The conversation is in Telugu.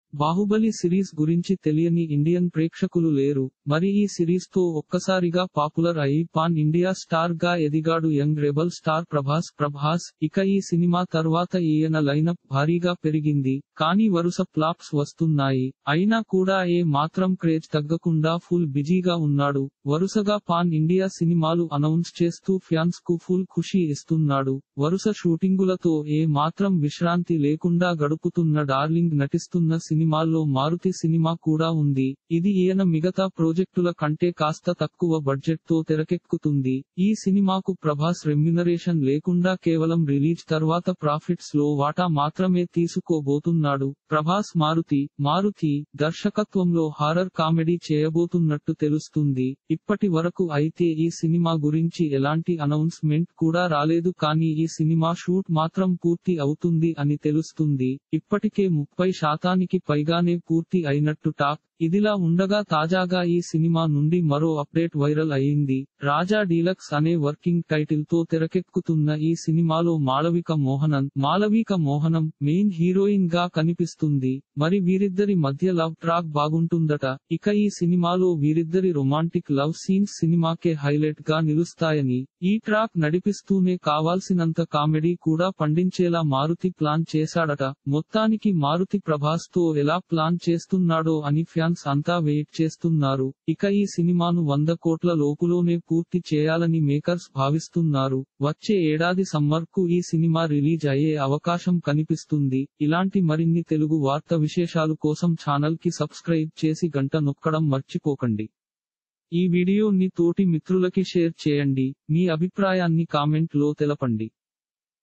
బాహుబలి సిరీస్ గురించి తెలియని ఇండియన్ ప్రేక్షకులు లేరు మరి ఈ సిరీస్ తో ఒక్కసారిగా పాపులర్ అయి పాన్ ఇండియా స్టార్ గా ఎదిగాడు young rebel star Prabhas Prabhas ఇక ఈ సినిమా తర్వాత ఈయన లైనప్ భారీగా పెరిగింది కానీ వరుస ఫ్లాప్స్ వస్తున్నాయి అయినా కూడా ఏ మాత్రం క్రేజ్ తగ్గకుండా ఫుల్ బిజీగా ఉన్నాడు వరుసగా పాన్ ఇండియా సినిమాలు అనౌన్స్ చేస్తూ ఫ్యాన్స్ కు ఫుల్ ఖుషి ఇస్తున్నాడు వరుస షూటింగులతో ఏ మాత్రం విశ్రాంతి లేకుండా గడుపుతున్న డార్లింగ్ నటిస్తున్న సినిమాల్లో మారుతి సినిమా కూడా ఉంది ఇది ఈయన మిగతా ప్రాజెక్టుల కంటే కాస్త తక్కువ బడ్జెట్ తో తెరకెక్కుతుంది ఈ సినిమాకు ప్రభాస్ రెమ్యునరేషన్ లేకుండా కేవలం రిలీజ్ తర్వాత ప్రాఫిట్స్ లో వాటా మాత్రమే తీసుకోబోతున్నాడు ప్రభాస్ మారుతి మారుతి దర్శకత్వంలో హారర్ కామెడీ చేయబోతున్నట్టు తెలుస్తుంది ఇప్పటి వరకు అయితే ఈ సినిమా గురించి ఎలాంటి అనౌన్స్మెంట్ కూడా రాలేదు కానీ ఈ సినిమా షూట్ మాత్రం పూర్తి అవుతుంది అని తెలుస్తుంది ఇప్పటికే ముప్పై శాతానికి పైగానే పూర్తి అయినట్టు టాక్ ఇదిలా ఉండగా తాజాగా ఈ సినిమా నుండి మరో అప్డేట్ వైరల్ అయింది రాజా డీలక్స్ అనే వర్కింగ్ టైటిల్ తో తెరకెక్కుతున్న ఈ సినిమాలో మాళవిక మోహనన్ మాళవిక మోహనం మెయిన్ హీరోయిన్ గా కనిపిస్తుంది మరి వీరిద్దరి మధ్య లవ్ ట్రాక్ బాగుంటుందట ఇక ఈ సినిమాలో వీరిద్దరి రొమాంటిక్ లవ్ సీన్స్ సినిమాకే హైలైట్ గా నిలుస్తాయని ఈ ట్రాక్ నడిపిస్తూనే కావాల్సినంత కామెడీ కూడా పండించేలా మారుతి ప్లాన్ చేశాడట మొత్తానికి మారుతి ప్రభాస్ తో ఎలా ప్లాన్ చేస్తున్నాడో అని ఫ్యాన్స్ అంతా వెయిట్ చేస్తున్నారు ఇక ఈ సినిమాను వంద కోట్ల లోపులోనే పూర్తి చేయాలని మేకర్స్ భావిస్తున్నారు వచ్చే ఏడాది సమ్మర్ కు ఈ సినిమా రిలీజ్ అయ్యే అవకాశం కనిపిస్తుంది ఇలాంటి మరిన్ని తెలుగు వార్త విశేషాలు కోసం ఛానల్ కి సబ్స్క్రైబ్ చేసి గంట నొక్కడం మర్చిపోకండి ఈ వీడియోని తోటి మిత్రులకి షేర్ చేయండి మీ అభిప్రాయాన్ని కామెంట్ లో తెలపండి